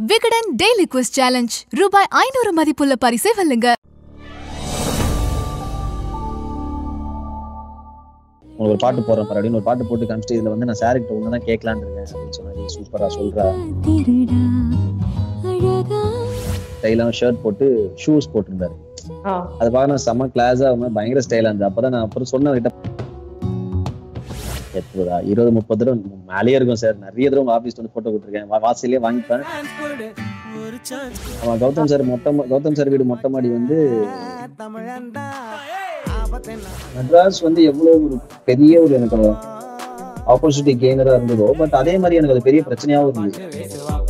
Vikatan daily quiz challenge ரூபாய் ஐநூறு மதிப்புள்ள பரிசை வெல்லுங்க உங்களுக்கு ஒரு பாட்டு போடுறேன் பாரு அப்படின்னு ஒரு பாட்டு போட்டு காமிச்சிட்டு இதுல வந்து நான் சாரிக்கிட்ட ஒன்று தான் கேட்கலான்னு இருக்கேன் அப்படின்னு சொன்னாரு சூப்பரா சொல்றா ஸ்டைலான ஷர்ட் போட்டு ஷூஸ் போட்டிருந்தாரு ஆ. அது பார்க்க நான் செம்ம கிளாஸா பயங்கர ஸ்டைலா இருந்தது அப்பதான் நான் அப்புறம் சொன்ன கிட்ட எத்தா இருபது முப்பது தடவை மேலேயே இருக்கும் சார் நிறைய தடவை உங்க ஆபீஸ் வந்து போட்டோ கொடுத்துருக்கேன் வா- வாசல்லே வாங்கிப்பேன் ஆமா கௌதம் சார் மொட்டை மா- கௌதம் சார் வீடு மொட்டை மாடி வந்து மெட்ராஸ் வந்து எவ்வளவு ஒரு பெரிய ஒரு எனக்கு ஆப்பர்ச்சுனிட்டி கெய்னரா இருந்ததோ பட் அதே மாதிரி எனக்கு அது பெரிய பிரச்சனையாவும் இருந்தது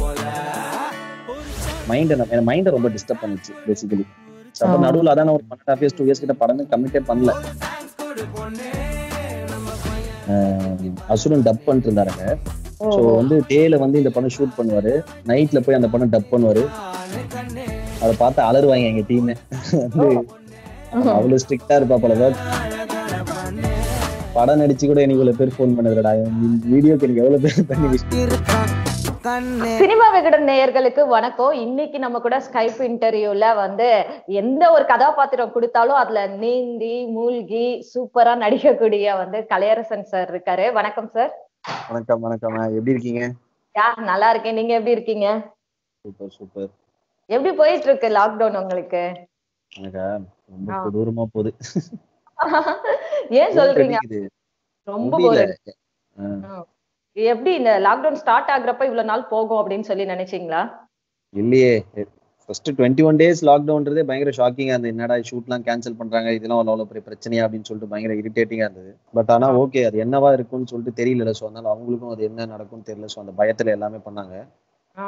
மைண்ட் என் மைண்டை ரொம்ப டிஸ்டர்ப் பண்ணுச்சு பேசிக்கலி அப்ப ஆ. நடுவுல அதான் நான் ஒரு one half years two years கிட்ட படமே கம்மிட்டே பண்ணல ஆஹ் அசுரன் டப் பண்ணிட்டு இருந்தாருங்க ஸோ வந்து டேல வந்து இந்த படம் ஷூட் பண்ணுவாரு நைட்ல போய் அந்த படம் டப் பண்ணுவாரு அதை பார்த்து அலறுவாங்க எங்க டீம் வந்து அவ்வளவு ஸ்ட்ரிக்டா இருப்பா போல work. படம் நடிச்சு கூட எனக்கு இவ்வளவு பேர் ஃபோன் பண்ணதுடா வீடியோக்கு எனக்கு எவ்வளவு பேர் பண்ணி சினிமா விகடன் நேயர்களுக்கு வணக்கம் இன்னைக்கு நம்ம கூட ஸ்கைப் இன்டர்வியூல வந்து எந்த ஒரு கதாபாத்திரம் கொடுத்தாலும் அதுல நீந்தி மூழ்கி சூப்பரா நடிக்கக்கூடிய வந்து கலையரசன் சார் இருக்காரு வணக்கம் சார் வணக்கம் வணக்கம் எப்படி இருக்கீங்க யா நல்லா இருக்கேன் நீங்க எப்படி இருக்கீங்க சூப்பர் சூப்பர் எப்படி போயிட்டு இருக்கு லாக்டவுன் உங்களுக்கு எனக்கா ரொம்ப ஆ. கொடூரமா போகுது ஏன் சொல்றீங்க இது ரொம்ப முடியல போர் எப்படி இந்த லாக்டவுன் ஸ்டார்ட் ஆகுறப்ப இவ்வளவு நாள் போகும் அப்படின்னு சொல்லி நினைச்சீங்களா இல்லையே ஃபர்ஸ்ட் டுவெண்ட்டி ஒன் டேஸ் லாக்டவுன்றதே பயங்கர ஷாக்கிங்கா இருந்தது என்னடா ஷூட்லாம் கேன்சல் பண்றாங்க இதெல்லாம் அவ்வளோ பெரிய பிரச்சனையா அப்படின்னு சொல்லிட்டு பயங்கர இரிட்டேட்டிங்கா இருந்தது பட் ஆனா ஓகே அது என்னவா இருக்கும்னு சொல்லிட்டு தெரியல ஸோ அதனால அவங்களுக்கும் அது என்ன நடக்கும்னு தெரியல ஸோ அந்த பயத்துல எல்லாமே பண்ணாங்க ஆ.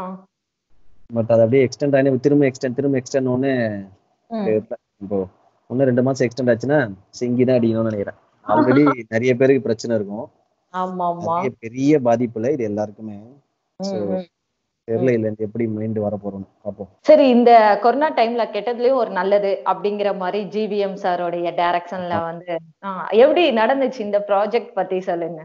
பட் அது அப்படியே எக்ஸ்டெண்ட் ஆகி திரும்ப எக்ஸ்டெண்ட் திரும்ப எக்ஸ்டெண்ட் ஒன்று ம். தெரியல இப்போ இன்னும் ரெண்டு மாசம் எக்ஸ்டெண்ட் ஆச்சுன்னா சிங்கி தான் அடிக்கணும்னு நினைக்கிறேன் ஆல்ரெடி நிறைய பேருக்கு பிரச்சனை இருக்கும் ஆமா ஆமா நிறைய பெரிய பாதிப்புல இது எல்லாருக்குமே So, ம், ம். தெரியல இல்ல இருந்து எப்படி மைண்ட் வர போறோம்னு பார்ப்போம் சரி இந்த கொரோனா டைம்ல கெட்டதுலயும் ஒரு நல்லது அப்படிங்கிற மாதிரி ஜிவிஎம் சாரோடைய டைரக்ஷன்ல வந்து ஆ, எப்படி நடந்துச்சு இந்த ப்ராஜெக்ட் பத்தி சொல்லுங்க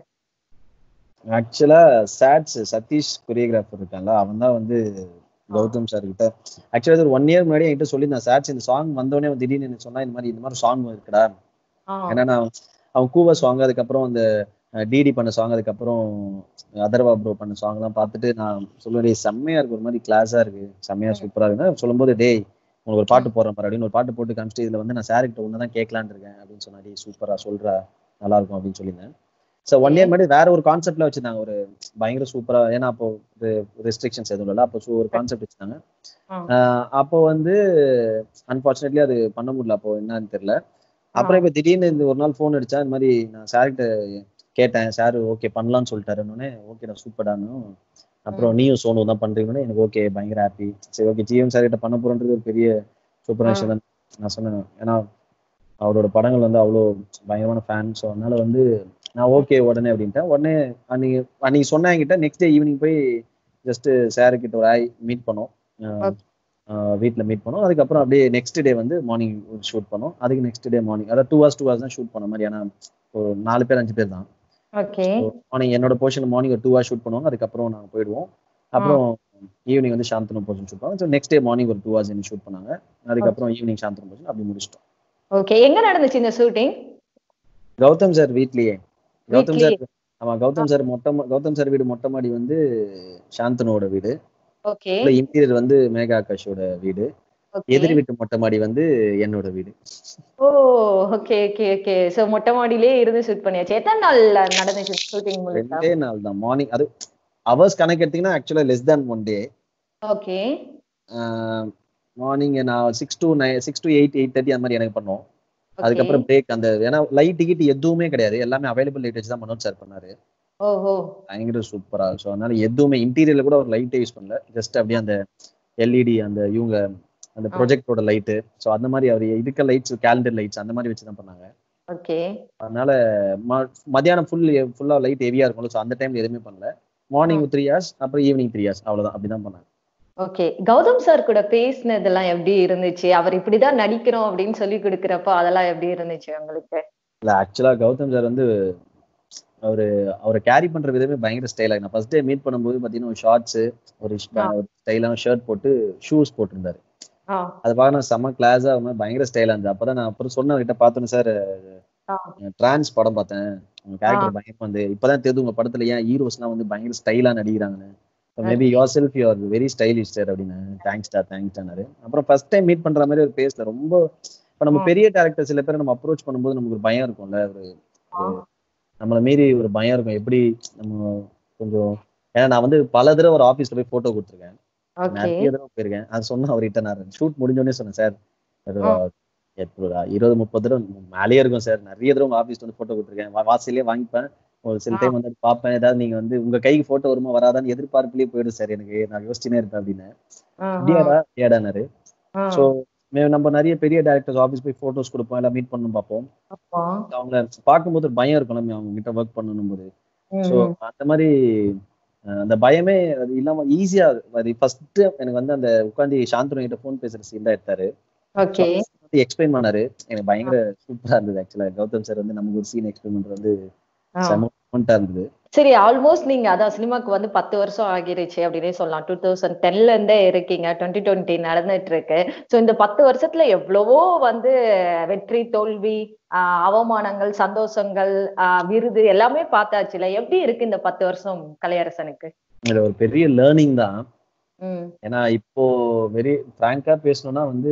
ஆக்சுவலா சாட்ஸ் சதீஷ் கொரியோகிராஃபர் இருக்கான்ல அவன் தான் வந்து கௌதம் சார் கிட்ட ஆக்சுவலா ஒரு ஒன் இயர் முன்னாடி என்கிட்ட சொல்லி நான் சாட்ஸ் இந்த சாங் வந்தோடனே அவன் திடீர்னு எனக்கு சொன்னா இந்த மாதிரி இந்த மாதிரி சாங் இருக்குடா ஆ, ஏன்னா நான் அவன் கூவ சாங் அதுக்கப்புறம் அந்த டிடி பண்ண சாங் அதுக்கப்புறம் அதர்வா ப்ரோ பண்ண சாங் எல்லாம் பார்த்துட்டு நான் சொல்லுவேன் "டேய், செம்மையா இருக்கு ஒரு மாதிரி கிளாஸா இருக்கு செம்மையா சூப்பரா இருக்குன்னு சொல்லும்போது டேய் உங்களுக்கு ஒரு பாட்டு போடுறேன் பாரு அப்படின்னு ஒரு பாட்டு போட்டு காமிச்சிட்டு இதுல வந்து நான் சாரிக்கிட்ட ஒன்று தான் கேட்கலான்னு இருக்கேன் அப்படின்னு சொன்னா டேய் சூப்பரா சொல்றா நல்லா இருக்கும் அப்படின்னு சொல்லியிருந்தேன் ஸோ ஒன் இயர் முன்னாடி வேற ஒரு கான்செப்ட்ல வச்சிருந்தாங்க ஒரு பயங்கர சூப்பரா ஏன்னா அப்போ ரெஸ்ட்ரிக்ஷன்ஸ் எதுவும் இல்லை அப்போ ஒரு கான்செப்ட் வச்சிருந்தாங்க ஆ. ஆஹ் அப்போ வந்து அன்பார்ச்சுனேட்லி அது பண்ண முடியல அப்போ என்னன்னு தெரியல அப்புறம் இப்ப திடீர்னு இந்த ஒரு நாள் ஃபோன் அடிச்சா இந்த மாதிரி நான் சார்கிட்ட கேட்டேன் சார் ஓகே பண்ணலாம்னு சொல்லிட்டாருன்னு ஓகே நான் சூப்பரானு அப்புறம் நீயும் சோனு தான் பண்றீங்கன்னு எனக்கு ஓகே பயங்கர ஹாப்பி சரி ஓகே ஜிஎம் சார் கிட்ட பண்ண போறன்றது ஒரு பெரிய சூப்பரான விஷயம் தான் நான் சொன்னேன் ஏன்னா அவரோட படங்கள் வந்து அவ்வளோ பயங்கரமான ஃபேன் ஸோ அதனால வந்து நான் ஓகே உடனே அப்படின்ட்டேன் உடனே அன்னைக்கு அன்னைக்கு சொன்னேன் என்கிட்ட நெக்ஸ்ட் டே ஈவினிங் போய் ஜஸ்ட் சார் கிட்ட ஒரு ஆய் மீட் பண்ணோம் வீட்டில் மீட் பண்ணோம் அதுக்கப்புறம் அப்படியே நெக்ஸ்ட் டே வந்து மார்னிங் ஷூட் பண்ணோம் அதுக்கு நெக்ஸ்ட் டே மார்னிங் அதாவது டூ ஹவர்ஸ் டூ ஹவர்ஸ் தான் ஷூட் பண்ண மாதிரி ஏன்னா ஒரு நாலு பேர் அஞ்சு பேர் தான் ஓகே மார்னிங் என்னோட போர்ஷன் மார்னிங் ஒரு டூ ஹவர்ஸ் ஷூட் பண்ணுவாங்க அதுக்கப்புறம் நாங்கள் போயிடுவோம் அப்புறம் ஈவினிங் வந்து சாந்தனம் போர்ஷன் ஷூட் பண்ணுவாங்க ஸோ நெக்ஸ்ட் டே மார்னிங் ஒரு டூ ஹவர்ஸ் என்ன ஷூட் பண்ணாங்க அதுக்கப்புறம் ஈவினிங் சாந்தனம் போர்ஷன் அப்படி முடிச்சிட்டோம் ஓகே எங்க நடந்துச்சு இந்த ஷூட்டிங் கௌதம் சார் வீட்லயே கௌதம் சார் வீட்லயே? ஆமா கௌதம் சார் மொட்டை மா- கௌதம் சார் வீடு மொட்டை மாடி வந்து சாந்தனோட வீடு ஓகே இன்டீரியர் வந்து மேகா ஆகாஷோட வீடு ஓகே எதிர் வீட்டு மொட்டை மாடி வந்து என்னோட வீடு oh okay okay okay so மொட்டை மாடியிலே இருந்து ஷூட் பண்ணியாச்சு எத்தனை நாள் நடந்துச்சு ஷூட்டிங் முழுக்க ரெண்டே நாள் தான் மார்னிங் அது ஹவர்ஸ் கணக்கு எடுத்தீங்கன்னா actually less than one day okay morning நான் six to nine six to eight eight thirty அந்த மாதிரி எனக்கு பண்ணோம் அதுக்கப்புறம் பிரேக் அந்த ஏன்னா லைட் டிக்கெட் எதுவுமே கிடையாது எல்லாமே அவைலபிள் லைட் வச்சு தான் மனோஜ் சார் பண்ணாரு ஓஹோ பயங்கர சூப்பரா ஸோ அதனால எதுவுமே இன்டீரியர்ல கூட ஒரு லைட்டே யூஸ் பண்ணல ஜஸ்ட் அப்படியே அந்த எல்இடி அந்த இவங்க அந்த ஆ. ப்ரொஜெக்டோட லைட்டு ஸோ அந்த மாதிரி அவர் இருக்க லைட்ஸ் கேலண்டர் லைட்ஸ் அந்த மாதிரி வச்சு தான் பண்ணாங்க ஓகே அதனால ம- மத்தியானம் ஃபுல் ஃபுல்லா லைட் ஹெவியா இருக்கும்ல ஸோ அந்த டைம்ல எதுவுமே பண்ணல மார்னிங் த்ரீ ஹவர்ஸ் அப்புறம் ஈவினிங் த்ரீ ஹவர்ஸ் அவ்வளவுதான் அப்படிதான் பண்ணாங்க ஓகே கௌதம் சார் கூட பேசினதெல்லாம் எப்படி இருந்துச்சு அவர் இப்படிதான் நடிக்கிறோம் அப்படின்னு சொல்லி கொடுக்கறப்ப அதெல்லாம் எப்படி இருந்துச்சு உங்களுக்கு இல்ல ஆக்சுவலா கௌதம் சார் வந்து அவரு அவரை கேரி பண்ற விதமே பயங்கர ஸ்டைலா நான் ஃபர்ஸ்ட் டே மீட் பண்ணும்போது பாத்தீங்கன்னா ஒரு ஷார்ட்ஸ் ஒரு ஆ. ஸ்டைலான ஷர்ட் போட்டு ஷூஸ் போட்டிருந்தாரு ஆ, அது பார்க்க செம்ம கிளாஸா பயங்கர ஸ்டைலா இருந்தது அப்பதான் நான் அப்புறம் சொன்னவர்கிட்ட பார்த்தோன்னு சார் ஆ. டிரான்ஸ் படம் பார்த்தேன் உங்க ஆ. கேரக்டர் பயங்கர வந்து இப்பதான் தெரியுது உங்க படத்துல ஏன் ஹீரோஸ்லாம் வந்து பயங்கர ஸ்டைலா நடிக்கிறாங்கன்னு maybe yourself you are very stylish sir அப்படின்னு தேங்க்ஸ்டா தேங்க்ஸ்டானாரு அப்புறம் ஃபர்ஸ்ட் டைம் மீட் பண்ற மாதிரி ஒரு பேசல ரொம்ப இப்ப நம்ம ஆ. பெரிய டேரக்டர் சில பேரை நம்ம அப்ரோச் பண்ணும்போது நமக்கு ஒரு பயம் இருக்கும்ல ஒரு ஆ. நம்மளை மீறி ஒரு பயம் இருக்கும் எப்படி நம்ம கொஞ்சம் ஏன்னா நான் வந்து பல தடவை ஒரு ஆபீஸ்ல போய் போட்டோ கொடுத்துருக்கேன் ஓகே நிறைய தடவை போயிருக்கேன் அது சொன்ன அவர்கிட்ட நான் ஷூட் முடிஞ்சோடனே சொன்னேன் சார் ஒரு ஆ. எப்போ ஒரு இருபது முப்பது தடவை மேலேயே இருக்கும் சார் நிறைய தடவை உங்க ஆபீஸ்ல வந்து போட்டோ கொடுத்துருக்கேன் வா- வாசல்லயே வாங்கிப்பேன் ஒரு சில ஆ. டைம் வந்து பார்ப்பேன் ஏதாவது நீங்க வந்து உங்க கைக்கு போட்டோ வருமா வராதான்னு எதிர்பார்ப்புலயே போயிடும் சார் எனக்கு நான் யோசிச்சுனே இருப்பேன் அப்படின்னு அப்படியாடா அப்படியாடானாரு ஸோ நம்ம நிறைய பெரிய டேரக்டர்ஸ் ஆஃபீஸ் போய் போட்டோஸ் கொடுப்போம் எல்லாம் மீட் பண்ணணும் பார்ப்போம் அவங்கள பார்க்கும்போது ஒரு பயம் இருக்கும் நம்ம அவங்க கிட்ட ஒர்க் பண்ணணும் போது ஸோ அந்த மாதிரி அஹ், அந்த பயமே அது இல்லாம ஈஸியா அது ஃபர்ஸ்ட் எனக்கு வந்து அந்த உட்காந்து சாந்தனு கிட்ட ஃபோன் பேசுற சீன் தான் எடுத்தாரு ஓகே எக்ஸ்பிளைன் பண்ணாரு எனக்கு பயங்கர சூப்பரா இருந்தது ஆக்சுவலா கௌதம் சார் வந்து நமக்கு ஒரு சீன் எக்ஸ்பிளைன் பண்றது வந்து செம moment ஆ இருந்தது சரி ஆல்மோஸ்ட் நீங்க அதான் சினிமாக்கு வந்து பத்து வருஷம் ஆகிருச்சு அப்படின்னே சொல்லலாம் டூ தௌசண்ட் டென்ல இருந்தே இருக்கீங்க டுவெண்ட்டி டுவெண்ட்டி நடந்துட்டு இருக்கு சோ இந்த பத்து வருஷத்துல எவ்வளவோ வந்து வெற்றி தோல்வி ஆஹ் அவமானங்கள் சந்தோஷங்கள் ஆஹ் விருது எல்லாமே பார்த்தாச்சுல எப்படி இருக்கு இந்த பத்து வருஷம் கலையரசனுக்கு இதுல ஒரு பெரிய லேர்னிங் தான் ம் ஏன்னா இப்போ வெரி ஃப்ராங்கா பேசணும்னா வந்து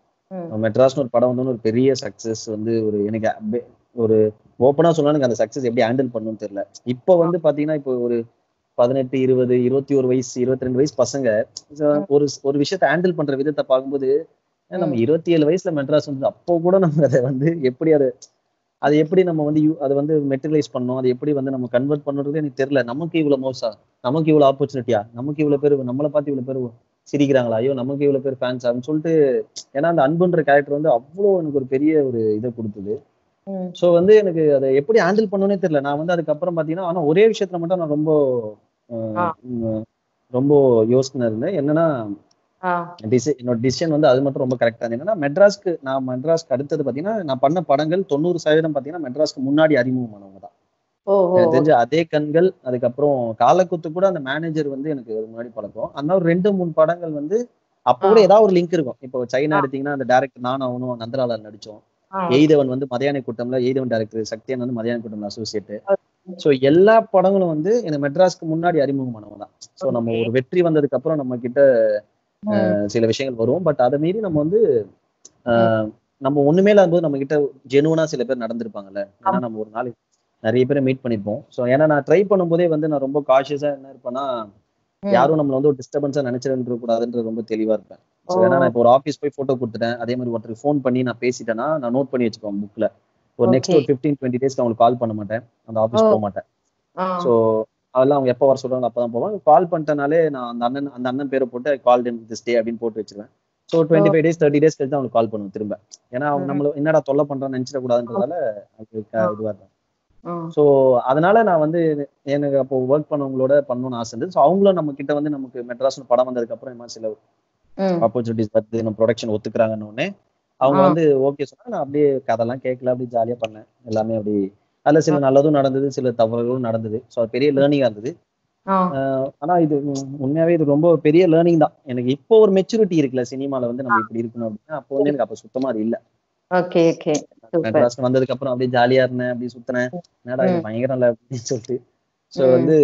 ம் மெட்ராஸ்னு ஒரு படம் வந்து ஒரு பெரிய சக்சஸ் வந்து ஒரு எனக்கு அபே- ஒரு ஓப்பனா சொன்னா எனக்கு அந்த சக்சஸ் எப்படி ஹேண்டில் பண்ணணும்னு தெரியல இப்போ வந்து பாத்தீங்கன்னா இப்போ ஒரு பதினெட்டு இருபது இருபத்தி ஒரு வயசு இருபத்தி ரெண்டு வயசு பசங்க so ஒரு ஒரு விஷயத்த ஹேண்டில் பண்ற விதத்தை பார்க்கும்போது ஏன் நம்ம இருபத்தி ஏழு வயசுல மெட்ராஸ் வந்து அப்போ கூட நம்ம அதை வந்து எப்படி அதை அது எப்படி நம்ம வந்து யூ அதை வந்து மெட்டீரியலைஸ் பண்ணோம் அது எப்படி வந்து நம்ம கன்வெர்ட் பண்ணுறது எனக்கு தெரியல நமக்கு இவ்வளவு மோசா நமக்கு இவ்வளவு ஆப்பர்ச்சுனிட்டியா நமக்கு இவ்வளவு பேர் நம்மளை பார்த்து இவ்வளவு பேர் சிரிக்கிறாங்களா ஐயோ நமக்கு இவ்வளவு பேர் ஃபேன்ஸ் அப்படின்னு சொல்லிட்டு ஏன்னா அந்த அன்புன்ற கேரக்டர் வந்து அவ்வளோ எனக்கு ஒரு பெரிய ஒரு இதை கொடுத்தது ம் ஸோ வந்து எனக்கு அதை எப்படி ஹேண்டில் பண்ணணும்னே தெரியல நான் வந்து அதுக்கப்புறம் பார்த்தீங்கன்னா ஆனால் ஒரே விஷயத்துல மட்டும் நான் ரொம்ப அஹ், ஆ. உம், ரொம்ப யோசனை இருந்தேன் என்னன்னா ஆ டிசி என்னோட டிசிஷன் வந்து அது மட்டும் ரொம்ப கரெக்டா இருந்தது என்னன்னா மெட்ராஸ்க்கு நான் மெட்ராஸ்க்கு அடுத்தது பார்த்தீங்கன்னா நான் பண்ண படங்கள் தொண்ணூறு சதவீதம் பார்த்தீங்கன்னா மெட்ராஸ்க்கு முன்னாடி அறிமுகமானவங்க தான் ஓ ஓ எனக்கு தெரிஞ்ச அதே கண்கள் அதுக்கப்புறம் காலக்குத்து கூட அந்த மேனேஜர் வந்து எனக்கு ஒரு முன்னாடி பழக்கம் அந்த ஒரு ரெண்டு மூணு படங்கள் வந்து அப்போ கூட ஏதாவது ஒரு லிங்க் இருக்கும் இப்போ சைனா ஆ. எடுத்தீங்கன்னா அந்த டேரக்டர் நானும் அவனும் நந்தலாலர் நடிச்சோம் ஆ. எய்தவன் வந்து மதியான கூட்டம்ல எய்தவன் டேரக்டர் சக்தியன் வந்து மதியான கூட்டம்ல அசோசியேட் Okay. ஸோ எல்லா படங்களும் வந்து எனக்கு மெட்ராஸ்க்கு முன்னாடி அறிமுகமானவங்க தான் ஸோ நம்ம Okay. ஒரு வெற்றி வந்ததுக்கு அப்புறம் நம்ம கிட்ட ம். அஹ், சில விஷயங்கள் வரும் பட் அதை மீறி நம்ம வந்து அஹ், நம்ம ஒண்ணுமே இல்லாத போது நம்ம கிட்ட ஜெனுவனா சில பேர் நடந்திருப்பாங்கல்ல ஏன்னா நம்ம ஒரு நாள் நிறைய பேரை மீட் பண்ணிருப்போம் ஸோ ஏன்னா நான் ட்ரை பண்ணும்போதே வந்து நான் ரொம்ப காஷியஸா என்ன இருப்பேன்னா ம். யாரும் நம்மள வந்து ஒரு டிஸ்டர்பன்ஸா நினைச்சிருக்க கூடாதுன்றது ரொம்ப தெளிவா இருப்பேன் ஸோ ஓ. ஏன்னா நான் இப்போ ஒரு ஆஃபீஸ் போய் போட்டோ கொடுத்துட்டேன் அதே மாதிரி ஒருத்தருக்கு ஃபோன் பண்ணி நான் பேசிட்டேன்னா நான் நோட் பண்ணி வச்சுக்குவேன் புக்ல ஒரு நெக்ஸ்ட் Okay. ஒரு ஃபிஃப்டீன் டுவெண்ட்டி டேஸ்க்கு அவங்களுக்கு கால் பண்ண மாட்டேன் அந்த ஆஃபீஸ் ஓ. போக மாட்டேன் ஆ. ஸோ அதெல்லாம் அவங்க எப்போ வர சொல்றாங்க அப்பதான் போவாங்க கால் பண்ணிட்டனாலே நான் அந்த அண்ணன் அந்த அண்ணன் பேரை போட்டு கால் திஸ் டே அப்படின்னு போட்டு வச்சிருவேன் so twenty five days thirty days கழிச்சு அவங்களுக்கு கால் பண்ணுவேன் திரும்ப ஏன்னா அவங்க ம். நம்மள என்னடா தொல்லை பண்றான்னு நினைச்சிட கூடாதுன்றதால அது க- ஆ. இதுவா இருக்கும் ஆ. ஸோ அதனால நான் வந்து எனக்கு அப்போ ஒர்க் பண்ணவங்களோட பண்ணணும்னு ஆசை இருந்தது ஸோ அவங்களும் நம்ம கிட்ட வந்து நமக்கு மெட்ராஸ்னு படம் வந்ததுக்கு அப்புறம் இந்த மாதிரி சில ம். ஆப்பர்ச்சுனிட்டிஸ் வருது நம்ம ப்ரொடக்ஷன் ஒத்துக்கிறாங்கன்னு உடனே அவங்க ஆ. வந்து ஓகே சொன்னா நான் அப்படியே கதைலாம் கேட்கல அப்படியே ஜாலியா பண்ணேன் எல்லாமே அப்படி அதுல சில நல்லதும் நடந்தது சில தவறுகளும் நடந்தது ஸோ அது பெரிய லேர்னிங்கா இருந்தது ஆ. ஆஹ் ஆனா இது உம் உண்மையாவே இது ரொம்ப பெரிய லேர்னிங் தான் எனக்கு இப்போ ஒரு மெச்சூரிட்டி இருக்குல்ல சினிமால வந்து நம்ம இப்படி இருக்கணும் அப்படின்னா அப்போ வந்து எனக்கு அப்ப சுத்தமா அது இல்ல ஓகே ஓகே சூப்பர் மெட்ராஸ்க்கு வந்ததுக்கு அப்புறம் அப்படியே ஜாலியா இருந்தேன் அப்படியே சுத்தினேன் என்னடா இது ம். பயங்கரம் இல்ல அப்படின்னு சொல்லிட்டு ஸோ ம். வந்து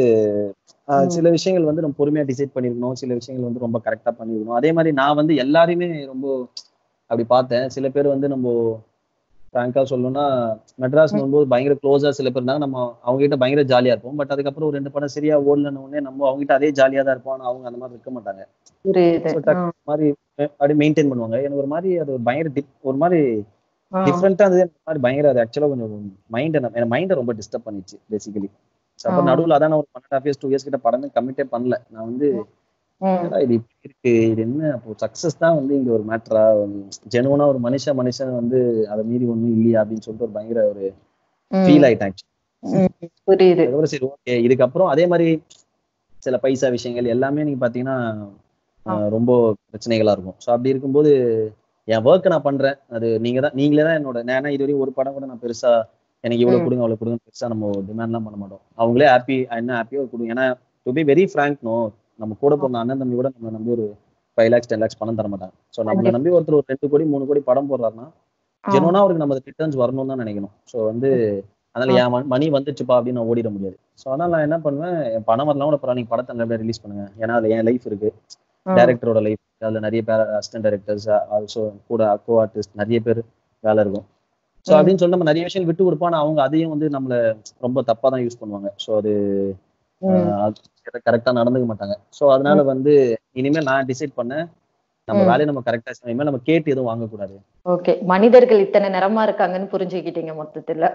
ஆஹ் ம். சில விஷயங்கள் வந்து நம்ம பொறுமையா டிசைட் பண்ணிருக்கணும் சில விஷயங்கள் வந்து ரொம்ப கரெக்டா பண்ணிருக்கணும் அதே மாதிரி நான் வந்து எல்லாரையுமே ரொம்ப அப்படி பார்த்தேன் சில பேர் வந்து நம்ம ஃப்ராங்கா சொல்லணும்னா மெட்ராஸ் வரும்போது பயங்கர க்ளோஸா சில பேர் இருந்தாங்க நம்ம அவங்க கிட்ட பயங்கர ஜாலியா இருப்போம் பட் அதுக்கப்புறம் ஒரு ரெண்டு படம் சரியா ஓடலன்னு உடனே நம்ம அவங்க கிட்ட அதே ஜாலியா தான் இருப்போம் ஆனா அவங்க அந்த மாதிரி இருக்க மாட்டாங்க புரியுது So, டக்கு- ஆ. மாதிரி அஹ் அப்படியே மெயின்டைன் பண்ணுவாங்க எனக்கு ஒரு மாதிரி அது ஒரு பயங்கர டிப் ஒரு மாதிரி ஆ. டிஃப்ரெண்டா இருந்தது எனக்கு ஒரு மாதிரி பயங்கர அது ஆக்சுவலா கொஞ்சம் மைண்ட் என் மைண்டை ரொம்ப டிஸ்டர்ப் பண்ணிச்சு பேசிக்கலி அப்புறம் ஆ. நடுவுல அதான் நான் ஒரு one and half years two years கிட்ட படமே கமிட்டே பண்ணல நான் வந்து ம். என்னடா இது இப்படி இருக்கு இது என்ன அப்போ சக்சஸ் தான் வந்து இங்க ஒரு மேட்டரா ஜெனுவனா ஒரு மனுஷன் மனுஷன் வந்து அதை மீறி ஒண்ணும் இல்லையா அப்படின்னு சொல்லிட்டு ஒரு பயங்கர ஒரு ம். ஃபீல் ஆயிட்டேன் actually. ம். புரியுது அதுக்கப்புறம் சரி ஓகே இதுக்கப்புறம் அதே மாதிரி சில பைசா விஷயங்கள் எல்லாமே நீங்க பாத்தீங்கன்னா அஹ், ரொம்ப பிரச்சனைகளா இருக்கும் ஸோ அப்படி இருக்கும்போது என் ஒர்க்கை நான் பண்றேன் அது நீங்க தான் நீங்களே தான் என்னோட நான் ஏன்னா இது வரையும் ஒரு படம் கூட நான் பெருசா எனக்கு இவ்வளவு ம். கொடுங்க அவ்வளவு கொடுங்க பெருசா நம்ம டிமாண்ட்லாம் பண்ண மாட்டோம் அவங்களே ஹாப்பி என்ன ஹாப்பியோ கொடுங்க ஏன்னா to be very frank no நம்ம கூட பிறந்த அண்ணன் தம்பி கூட நம்ம நம்பி ஒரு ஃபைவ் லேக்ஸ் டென் லேக்ஸ் பணம் தர மாட்டாங்க ஸோ நம்மளை கண்டிப்பா. நம்பி ஒருத்தர் ஒரு ரெண்டு கோடி மூணு கோடி படம் போடுறாருன்னா ஆ. ஜெனுவனா அவருக்கு நம்ம ரிட்டர்ன்ஸ் வரணும்னு தான் நினைக்கணும் ஸோ வந்து அதனால என் மணி வந்துச்சுப்பா அப்படின்னு நான் ஓடிட முடியாது ஸோ அதனால நான் என்ன பண்ணுவேன் என் பணம் வரலாம் கூட பரவாயில்ல நீங்க படத்தை நல்லபடியா ரிலீஸ் பண்ணுங்க ஏன்னா அதுல என் லைஃப் இருக்கு ஆ. டேரக்டரோட லைஃப் அதுல நிறைய பேர் அசிஸ்டன்ட் டைரக்டர்ஸ் ஆல்சோ கூட கோ ஆர்டிஸ்ட் நிறைய பேர் வேலை இருக்கும் ஸோ ம். அப்படின்னு சொல்லி நம்ம நிறைய விஷயம் விட்டு கொடுப்போம் ஆனா அவங்க அதையும் வந்து நம்மள ரொம்ப தப்பா தான் யூஸ் பண்ணுவாங்க ஸோ அது ம். கரெக்டா நடந்துக்க மாட்டாங்க ஸோ அதனால வந்து இனிமேல் நான் டிசைட் பண்ணேன் நம்ம ம். வேலையை நம்ம கரெக்டா செய்யணும் இனிமேல் நம்ம கேட்டு எதுவும் வாங்கக்கூடாது ஓகே மனிதர்கள் இத்தனை நிறமா இருக்காங்கன்னு புரிஞ்சுக்கிட்டீங்க மொத்தத்துல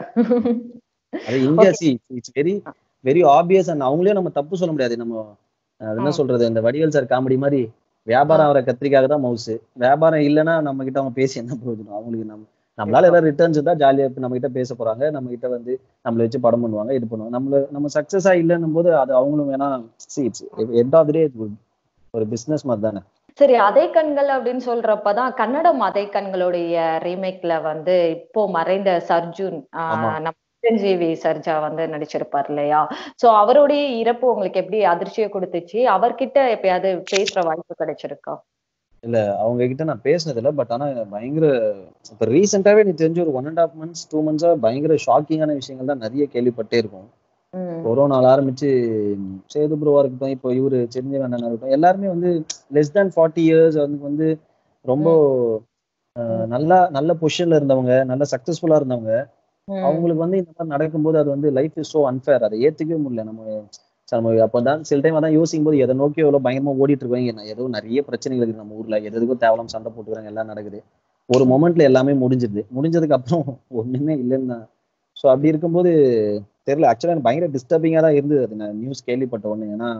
அது India see it's very very obvious and அவங்களே நம்ம தப்பு சொல்ல முடியாது நம்ம அஹ், அது என்ன ஆ. சொல்றது இந்த வடிவேல் சார் காமெடி மாதிரி வியாபாரம் ஆகிற கத்திரிக்காக தான் மவுஸ் வியாபாரம் இல்லைன்னா நம்ம கிட்ட அவங்க பேசி என்ன பிரயோஜனம் அவங்களுக்கு நம்ம நம்மளால ஏதாவது ரிட்டர்ன்ஸ் தான் ஜாலியா நம்ம கிட்ட பேச போறாங்க நம்ம கிட்ட வந்து நம்மள வச்சு படம் பண்ணுவாங்க இது பண்ணுவாங்க நம்மள நம்ம சக்சஸா இல்லைன்னும் போது அது அவங்களும் வேணா see it's end of day ஒரு பிசினஸ் மாதிரி தானே சரி அதே கண்கள் அப்படின்னு சொல்றப்பதான் கன்னடம் அதே கண்களுடைய ரீமேக்ல வந்து இப்போ மறைந்த சர்ஜுன் ஆஹ், ஆமா. நம்ம சிரஞ்சீவி சர்ஜா வந்து நடிச்சிருப்பார் இல்லையா சோ அவருடைய இறப்பு உங்களுக்கு எப்படி அதிர்ச்சியை கொடுத்துச்சு அவர்கிட்ட எப்பயாவது பேசுற வாய்ப்பு கிடைச்சிருக்கா அவங்க கிட்ட நான் பேசினது இல்லை பட் ஆனா பயங்கர இப்ப ரீசெண்டாவே எனக்கு தெரிஞ்ச ஒரு one and half months two மந்த்ஸா பயங்கர ஷாக்கிங்கான விஷயங்கள் தான் நிறைய கேள்விப்பட்டே இருக்கும் ம், கொரோனால ஆரம்பிச்சு சேது ப்ரோவா இருக்கட்டும் இப்போ இவரு சிரஞ்சீவி அண்ணனா இருக்கட்டும் எல்லாருமே வந்து லெஸ் தேன் ஃபார்ட்டி இயர்ஸ் வந்து வந்து ரொம்ப அஹ், நல்லா நல்ல பொசிஷன்ல இருந்தவங்க நல்ல சக்சஸ்ஃபுல்லா இருந்தவங்க ம், அவங்களுக்கு வந்து இந்த மாதிரி நடக்கும்போது அது வந்து லைஃப் இஸ் ஸோ அன்ஃபேர் அதை ஏத்துக்கவே முடியல நம்ம சரி, நம்ம அப்பதான் சில டைம் அதான் யோசிக்கும் போது எதை நோக்கி எவ்வளவு பயங்கரமா ஓடிட்டு இருக்காங்க நான் ஏதோ நிறைய பிரச்சனைகள் இருக்கு நம்ம ஊர்ல எது எதுக்கும் தேவலாம் சண்டை போட்டுக்கிறாங்க எல்லாம் நடக்குது ஒரு மொமெண்ட்ல எல்லாமே முடிஞ்சிருது முடிஞ்சதுக்கு அப்புறம் ஒண்ணுமே இல்லைன்னு தான் ஸோ அப்படி இருக்கும்போது தெரியல ஆக்சுவலா எனக்கு பயங்கர டிஸ்டர்பிங்கா தான் இருந்தது அது நான் நியூஸ் கேள்விப்பட்ட ஒண்ணு ஏன்னா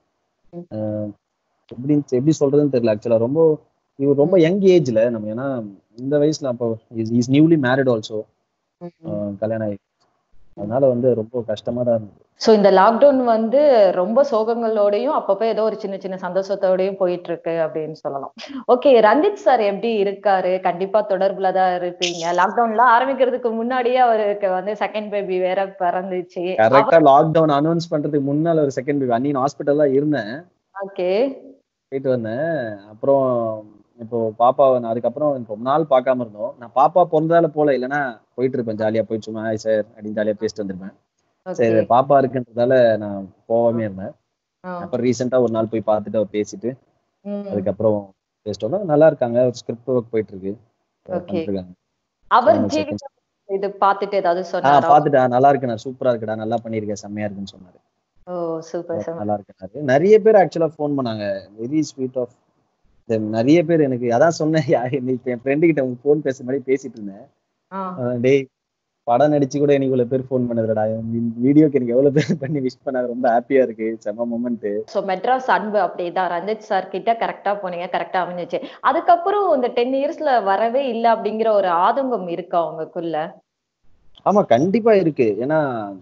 அஹ், எப்படி எப்படி சொல்றதுன்னு தெரியல ஆக்சுவலா ரொம்ப இவர் ரொம்ப யங் ஏஜ்ல நம்ம ஏன்னா இந்த வயசுல அப்போ இஸ் நியூலி மேரிட் ஆல்சோ ம். கல்யாணம் ஆகி அதனால வந்து ரொம்ப கஷ்டமா தான் இருந்தது சோ இந்த லாக்டவுன் வந்து ரொம்ப சோகங்களோடையும் அப்பப்ப ஏதோ ஒரு சின்ன சின்ன சந்தோஷத்தோடயும் போயிட்டு இருக்கு அப்படின்னு சொல்லலாம் ஓகே ரஞ்சித் சார் எப்படி இருக்காரு கண்டிப்பா தொடர்புல தான் இருப்பீங்க லாக்டவுன்ல ஆரம்பிக்கிறதுக்கு முன்னாடியே அவருக்கு வந்து செகண்ட் பேபி வேற பிறந்துச்சு கரெக்டா லாக்டவுன் அனௌன்ஸ் பண்றதுக்கு முன்னால ஒரு செகண்ட் பேபி அன்னின் ஹாஸ்பிட்டல் தான் இருந்தேன் ஓகே போயிட்டு வந்தேன் அப்புறம் இப்போ பாப்பாவை நான் அதுக்கப்புறம் ரொம்ப நாள் பார்க்காம இருந்தோம் நான் பாப்பா பிறந்தால போல இல்லைன்னா போயிட்டு இருப்பேன் ஜாலியா போயிட்டு சும்மா ஹாய் சார் அப்படின்னு ஜாலியா பேசிட்டு வந்திருப்பேன் ஓகே சரி பாப்பா இருக்குன்றதால நான் போகாம இருந்தேன் அப்புறம் ரீசெண்டா ஒரு நாள் போய் பார்த்துட்டு அவர் பேசிட்டு அதுக்கப்புறம் பேசிட்டு வந்தோம் நல்லா இருக்காங்க ஒரு ஸ்கிரிப்ட் ஒர்க் போயிட்டு இருக்கு Okay. பண்ணிட்டு இருக்காங்க அவர் second- ஜீவிதா இது பார்த்துட்டு ஏதாவது ஆஹ் சொன்னாரா பாத்துட்டா நல்லா இருக்குண்ணா சூப்பரா இருக்குடா நல்லா பண்ணிருக்கேன் செம்மையா இருக்குன்னு சொன்னாரு ஓ சூப்பர் சூப்பர் நல்லா இருக்காரு நிறைய பேர் ஆக்சுவலா ஃபோன் பண்ணாங்க வெரி ஸ்வீட் ஆஃப் நிறைய பேர் எனக்கு அதான் சொன்னேன் யா- இன்னைக்கு என் ஃப்ரெண்டு கிட்ட உங்க ஃபோன் பேசுற மாதிரி பேசிட்டு இருந்தேன் அஹ் டேய் படம் நடிச்சு கூட எனக்கு இவ்வளவு பேர் ஃபோன் பண்ணதுடா வீடியோக்கு எனக்கு எவ்வளவு பேர் பண்ணி விஷ் பண்ணாங்க ரொம்ப ஹாப்பியா இருக்கு செம்ம மூமெண்ட் சோ மெட்ராஸ் அன்பு அப்படிதான் ரஞ்சித் சார் கிட்ட கரெக்டா போனீங்க கரெக்டா அமைஞ்சிச்சு அதுக்கப்புறம் இந்த டென் இயர்ஸ்ல வரவே இல்ல அப்படிங்கிற ஒரு ஆதங்கம் இருக்கா உங்களுக்குள்ள ஆமா கண்டிப்பா இருக்கு ஏன்னா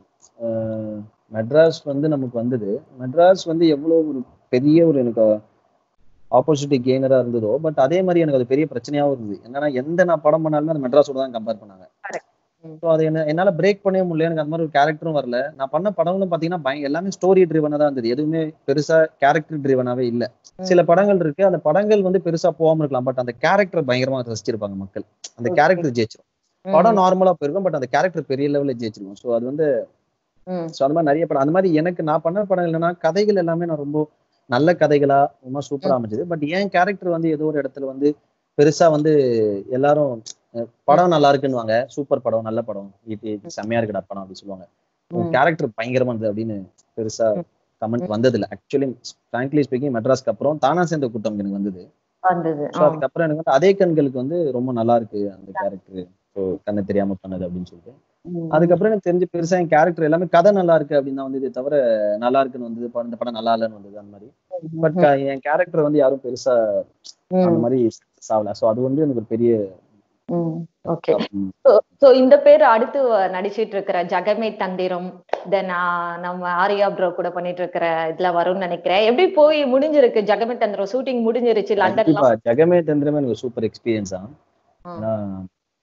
அஹ், மெட்ராஸ் வந்து நமக்கு வந்தது மெட்ராஸ் வந்து எவ்வளவு ஒரு பெரிய ஒரு எனக்கு ஆப்போசிட்டி கெய்னரா இருந்ததோ பட் அதே மாதிரி எனக்கு அது பெரிய பிரச்சனையாவும் இருந்தது என்னன்னா எந்த நான் படம் பண்ணாலுமே அது மெட்ராஸோட தான் கம்பேர் பண்ணாங்க Correct. ம். ஸோ அது என்ன என்னால பிரேக் பண்ணவே முடியல எனக்கு அந்த மாதிரி ஒரு கேரக்டரும் வரல நான் பண்ண படங்களும் பாத்தீங்கன்னா பய எல்லாமே ஸ்டோரி ட்ரிவனா தான் இருந்தது எதுவுமே பெருசா கேரக்டர் ட்ரிவனாவே இல்ல சில படங்கள் இருக்கு அந்த படங்கள் வந்து பெருசா போகாம இருக்கலாம் பட் அந்த கேரக்டர் பயங்கரமா ரசிச்சிருப்பாங்க மக்கள் அந்த Okay. கேரக்டர் ஜெயிச்சிரும் படம் நார்மலா போயிருக்கும் பட் அந்த கேரக்டர் பெரிய லெவல்ல ஜெயிச்சிருக்கும் ஸோ அது வந்து ம், ஸோ அந்த மாதிரி நிறைய படம் அந்த மாதிரி எனக்கு நான் பண்ண படம் இல்லைன்னா கதைகள் எல்லாமே நான் ரொம்ப நல்ல கதைகளா ரொம்ப சூப்பரா அமைஞ்சது பட் என் கேரக்டர் வந்து ஏதோ ஒரு இடத்துல வந்து பெருசா வந்து எல்லாரும் அஹ், படம் நல்லா இருக்குன்னுவாங்க சூப்பர் படம் நல்ல படம் இது இது செம்மையா இருக்குடா படம் அப்படின்னு சொல்லுவாங்க உன் ம். கேரக்டர் பயங்கரமா இருந்தது அப்படின்னு பெருசா ம். கமெண்ட் வந்தது இல்லை ஆக்சுவலி ஃப்ராங்க்லி ஸ்பீக்கிங் மெட்ராஸ்க்கு அப்புறம் தானா சேர்ந்த கூட்டம் எனக்கு வந்தது வந்தது ஸோ அதுக்கப்புறம் எனக்கு வந்து அதே கண்களுக்கு வந்து ரொம்ப நல்லா இருக்கு அந்த கேரக்டர் ஸோ கண்ணு தெரியாம பண்ணது அப்படின்னு சொல்லிட்டு ம். அதுக்கப்புறம் எனக்கு தெரிஞ்சு பெருசா என் கேரக்டர் எல்லாமே கதை நல்லா இருக்கு அப்படின்னு தான் வந்ததே தவிர நல்லா இருக்குன்னு வந்தது படம் இந்த படம் நல்லா இல்லைன்னு வந்தது அந்த மாதிரி பட் என் கேரக்டர் வந்து யாரும் பெருசா அந்த ம், மாதிரி success ஆகல ஸோ அது வந்து எனக்கு ஒரு பெரிய ம். ஓகே ம், சோ இந்த பேர் அடுத்து வ- நடிச்சிட்டு இருக்கிற ஜெகமே தந்திரம் தென் நம்ம ஆரியா ப்ரோ கூட பண்ணிட்டு இருக்கிற இதுல வரும்னு நினைக்கிறேன் எப்படி போய் முடிஞ்சிருக்கு ஜெகமே தந்திரம் ஷூட்டிங் முடிஞ்சிருச்சு கண்டிப்பா லண்டன்லாம் ஜெகமே தந்திரமே எனக்கு சூப்பர் எக்ஸ்பீரியன்ஸ் தான் ஆ. ஏன்னா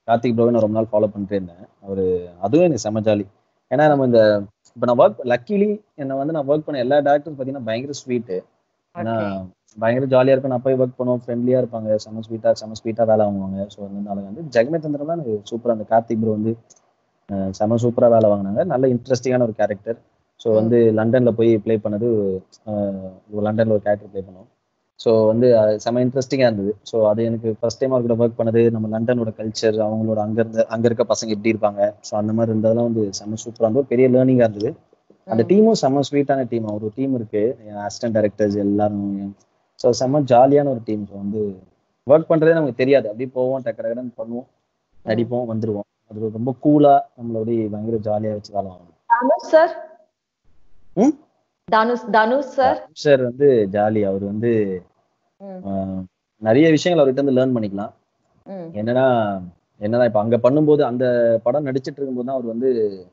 கார்த்திக் ப்ரோவை நான் ரொம்ப நாள் ஃபாலோ பண்ணிட்டே இருந்தேன் அவரு அதுவும் எனக்கு செம ஜாலி ஏன்னா நம்ம இந்த இப்போ நான் ஒர்க் லக்கிலி என்னை வந்து நான் ஒர்க் பண்ண எல்லா டேரக்டரும் பார்த்தீங்கன்னா பயங்கர ஸ்வீட்டு ஏன்னா பயங்கர ஜாலியா இருக்கும் நான் போய் ஒர்க் பண்ணுவோம் ஃப்ரெண்ட்லியா இருப்பாங்க செம ஸ்வீட்டா செம ஸ்வீட்டா வேலை வாங்குவாங்க ஸோ அதனால வந்து ஜெகமே தந்திரம் தான் எனக்கு சூப்பரா அந்த கார்த்திக் ப்ரோ வந்து அஹ், செம சூப்பரா வேலை வாங்கினாங்க நல்ல இன்ட்ரெஸ்டிங்கான ஒரு கேரக்டர் ஸோ வந்து லண்டன்ல போய் ப்ளே பண்ணது அஹ், லண்டன்ல ஒரு கேரக்டர் ப்ளே பண்ணோம் ஸோ வந்து அது செம இன்ட்ரெஸ்டிங்காக இருந்தது ஸோ அது எனக்கு ஃபர்ஸ்ட் டைம் அவர் கூட ஒர்க் பண்ணது நம்ம லண்டனோட கல்ச்சர் அவங்களோட அங்க இருந்த அங்க இருக்க பசங்க எப்படி இருப்பாங்க ஸோ அந்த மாதிரி இருந்ததெல்லாம் வந்து செம சூப்பராக இருந்தது பெரிய லேர்னிங்காக இருந்தது அந்த டீமும் செம்ம ஸ்வீட்டான டீம் ஒரு டீம் இருக்கு அசிஸ்டன்ட் டைரக்டர்ஸ் எல்லாரும் ஸோ செம்ம ஜாலியான ஒரு டீம் ஸோ வந்து ஒர்க் பண்றதே நமக்கு தெரியாது அப்படியே போவோம் டக்கு டக்குன்னு பண்ணுவோம் நடிப்போம் வந்துருவோம் அது ரொம்ப கூலா நம்மளோட பயங்கர ஜாலியா வச்சு வேலை வாங்கணும் தனுஷ் சார் ம்? தனுஷ் தனுஷ் சார் சார் வந்து ஜாலி அவர் வந்து ஆஹ், நிறைய விஷயங்கள் அவர்கிட்ட இருந்து லேர்ன் பண்ணிக்கலாம் என்னன்னா என்னன்னா இப்ப அங்க பண்ணும்போது அந்த படம் நடிச்சிட்டு இருக்கும்போது தான் அவர் வந்து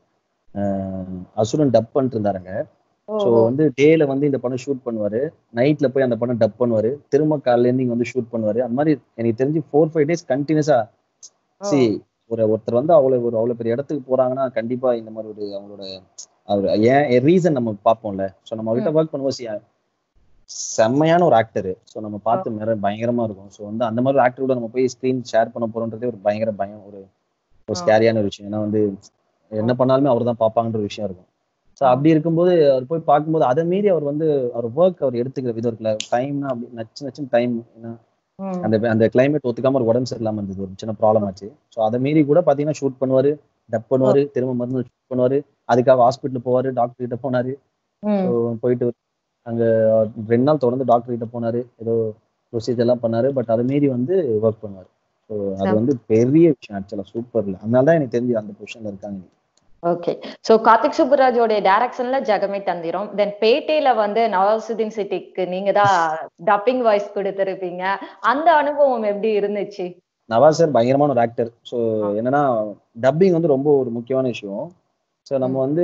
ஆஹ், அசுரன் டப் பண்ணிட்டு இருந்தாருங்க ஸோ வந்து டேல வந்து இந்த படம் ஷூட் பண்ணுவாரு நைட்ல போய் அந்த படம் டப் பண்ணுவாரு திரும்ப காலையில இருந்து இங்க வந்து ஷூட் பண்ணுவாரு அந்த மாதிரி எனக்கு தெரிஞ்சு ஃபோர் ஃபைவ் டேஸ் கண்டினியூஸா சி ஒரு ஒருத்தர் வந்து அவ்வளவு ஒரு அவ்வளவு பெரிய இடத்துக்கு போறாங்கன்னா கண்டிப்பா இந்த மாதிரி ஒரு அவங்களோட அவர் ஏன் ரீசன் நம்ம பார்ப்போம்ல ஸோ நம்ம அவர்கிட்ட ஒர்க் பண்ணுவோம் சி செம்மையான ஒரு ஆக்டர் ஸோ நம்ம பார்த்து மிர பயங்கரமா இருக்கும் ஸோ வந்து அந்த மாதிரி ஒரு ஆக்டர் கூட நம்ம போய் ஸ்க்ரீன் ஷேர் பண்ண போறோன்றதே ஒரு பயங்கர பயம் ஒரு ஒரு ஸ்கேரியான ஒரு விஷயம் ஏன்னா வந்து என்ன பண்ணாலுமே அவர் தான் பார்ப்பாங்கன்ற ஒரு விஷயம் இருக்கும் ஸோ அப்படி இருக்கும்போது அவர் போய் பார்க்கும்போது அதை மீறி அவர் வந்து அவர் ஒர்க் அவர் எடுத்துக்கிற விதம் இருக்குல்ல டைம்னா அப்படி நச்சு நச்சுன்னு டைம் ஏன்னா அந்த அந்த கிளைமேட் ஒத்துக்காம ஒரு உடம்பு சரியில்லாம இருந்தது ஒரு சின்ன ப்ராப்ளம் ஆச்சு ஸோ அதை மீறி கூட பாத்தீங்கன்னா ஷூட் பண்ணுவாரு டப் பண்ணுவாரு திரும்ப மருந்து ஷூட் பண்ணுவாரு அதுக்காக ஹாஸ்பிட்டல் போவாரு டாக்டர் கிட்ட போனாரு ஸோ போயிட்டு அங்க ரெண்டு நாள் தொடர்ந்து டாக்டர் கிட்ட போனாரு ஏதோ ப்ரொசீஜர் எல்லாம் பண்ணாரு பட் அதை மீறி வந்து ஒர்க் பண்ணுவாரு ஸோ அது வந்து பெரிய விஷயம் ஆக்சுவலா சூப்பர்ல அதனால தான் எனக்கு தெரிஞ்சு அந்த பொசிஷன்ல இருக்காங்க ஓகே சோ கார்த்திக் சுப்புராஜோட டைரக்ஷன்ல ஜெகமே தந்திரம் தென் பேட்டையில வந்து நவாசுதீன் சிட்டிக்கு நீங்க தான் டப்பிங் வாய்ஸ் கொடுத்திருப்பீங்க அந்த அனுபவம் எப்படி இருந்துச்சு நவாஸ் சார் பயங்கரமான ஒரு ஆக்டர் ஸோ என்னன்னா டப்பிங் வந்து ரொம்ப ஒரு முக்கியமான விஷயம் ஸோ நம்ம வந்து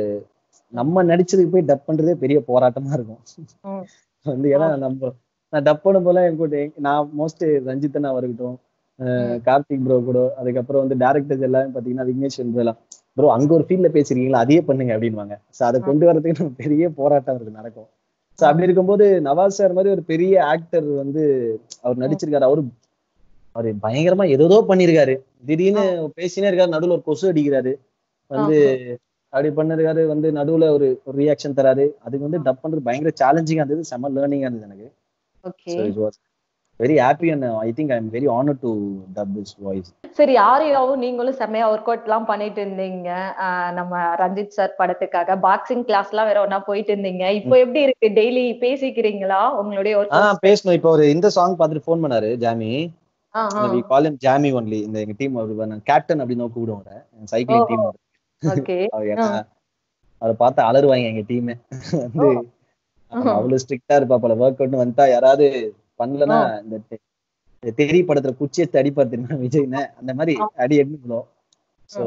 நம்ம நடிச்சதுக்கு போய் டப் பண்றதே பெரிய போராட்டமா இருக்கும் ம். வந்து ஏன்னா நம்ம நான் டப் பண்ணும் போல என் கூட நான் மோஸ்ட் ரஞ்சித் அண்ணா இருக்கட்டும் அஹ் கார்த்திக் ப்ரோ கூட அதுக்கப்புறம் வந்து டேரக்டர்ஸ் எல்லாமே பாத்தீங்கன்னா விக்னேஷ் எல்லாம் ப்ரோ அங்க ஒரு ஃபீல்ட்ல பேசிருக்கீங்களா அதையே பண்ணுங்க அப்படின்வாங்க ஸோ அதை கொண்டு வரதுக்கு நம்ம பெரிய போராட்டம் இருக்கு நடக்கும் ஸோ அப்படி இருக்கும்போது நவாஸ் சார் மாதிரி ஒரு பெரிய ஆக்டர் வந்து அவர் நடிச்சிருக்காரு அவரு அவரு பயங்கரமா ஏதோ பண்ணிருக்காரு திடீர்னு பேசினே இருக்காரு நடுவுல ஒரு கொசு அடிக்கிறாரு வந்து அப்படி பண்ணிருக்காரு வந்து நடுவுல ஒரு ரியாக்ஷன் தராரு அதுக்கு வந்து டப் பண்றது பயங்கர சேலஞ்சிங்கா இருந்தது செம்ம லேர்னிங்கா இருந்தது எனக்கு okay so it was very happy and I think I am very honour to dub this voice சரி ஆரியாவும் நீங்களும் செம்மையா ஒர்க் அவுட் எல்லாம் பண்ணிட்டு இருந்தீங்க ஆஹ் நம்ம ரஞ்சித் சார் படத்துக்காக பாக்ஸிங் கிளாஸ் எல்லாம் வேற ஒன்னா போயிட்டு இருந்தீங்க இப்போ எப்படி இருக்கு டெய்லி பேசிக்கிறீங்களா உங்களுடைய ஆ ஒர்க் பேசணும் இப்போ ஒரு இந்த சாங் பார்த்துட்டு ஃபோன் பண்ணாரு Jamie we call him Jamie only இந்த எங்க டீம் அவர் கேப்டன் அப்படின்னு கூப்பிடுவோம் சைக்கிளிங் டீம் ஓகே அவர் என்ன அவரை பார்த்து அலறுவாங்க எங்க டீமே வந்து அவன் அவ்வளவு ஸ்ட்ரிக்டா இருப்பா போல ஒர்க் அவுட்னு வந்துட்டா யாராவது பண்ணலன்னா இந்த தெ- இந்த தெரி படத்துல குச்சி எடுத்து அடிப்பார் தெரியுமா விஜய்னு அந்த மாதிரி அடி எடுக்கணும் ஸோ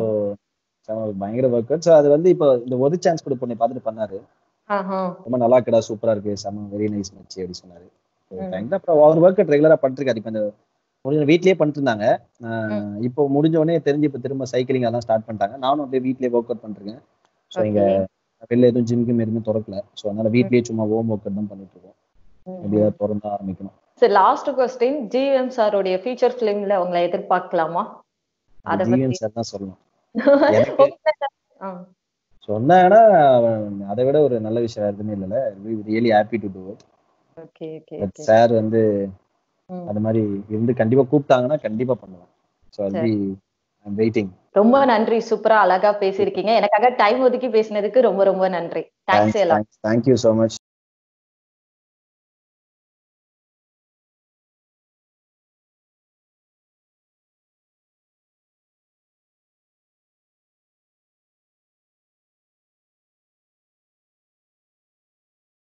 பயங்கர ஒர்க் அவுட் ஸோ அது வந்து இப்போ இந்த ஒரு சான்ஸ் கூட பண்ணி பார்த்துட்டு பண்ணாரு ரொம்ப நல்லா இருக்கடா சூப்பரா இருக்கு செம வெரி நைஸ் மச்சி அப்படி சொன்னாரு So, ம். thank you. அப்புறம் அவர் ஒர்க் அவுட் ரெகுலரா பண்ணிருக்காரு இப்போ இந்த முடிஞ்ச வீட்லயே பண்ணிட்டு இருந்தாங்க ஆஹ் இப்போ முடிஞ்ச உடனே தெரிஞ்சு இப்போ திரும்ப சைக்கிளிங் எல்லாம் ஸ்டார்ட் பண்ணிட்டாங்க நானும் அப்படியே வீட்லயே ஒர்க் அவுட் பண்ணிருக்கேன் ஸோ இங்க வெளில எதுவும் ஜிம்க்கு எதுவுமே திறக்கல ஸோ அதனால வீட்லயே சும்மா ஹோம் ஒர்க் தான் பண்ணிட்டு இருக்கோம் அப்படியே திறந்து ஆரம்பிக்கணும் சரி லாஸ்ட் கொஸ்டின் ஜிஎம் சாரோடைய ஃபீச்சர் பிலிம்ல உங்களை எதிர்பார்க்கலாமா அத பத்தி ஜிஎம் சார் தான் சொல்லணும் எனக்கு- ஆ. சொன்னாங்கன்னா அதை விட ஒரு நல்ல விஷயம் எதுவுமே இல்லைல்ல really happy to do it okay okay but okay sir வந்து ம். அது மாதிரி இருந்து கண்டிப்பா கூப்பிட்டாங்கன்னா கண்டிப்பா பண்ணுவேன் ஸோ அது ஐம் வெயிட்டிங் ரொம்ப நன்றி சூப்பரா அழகா பேசியிருக்கீங்க எனக்காக டைம் ஒதுக்கி பேசினதுக்கு ரொம்ப ரொம்ப நன்றி தேங்க்ஸ் எல்லாம் தேங்க்யூ ஸோ மச்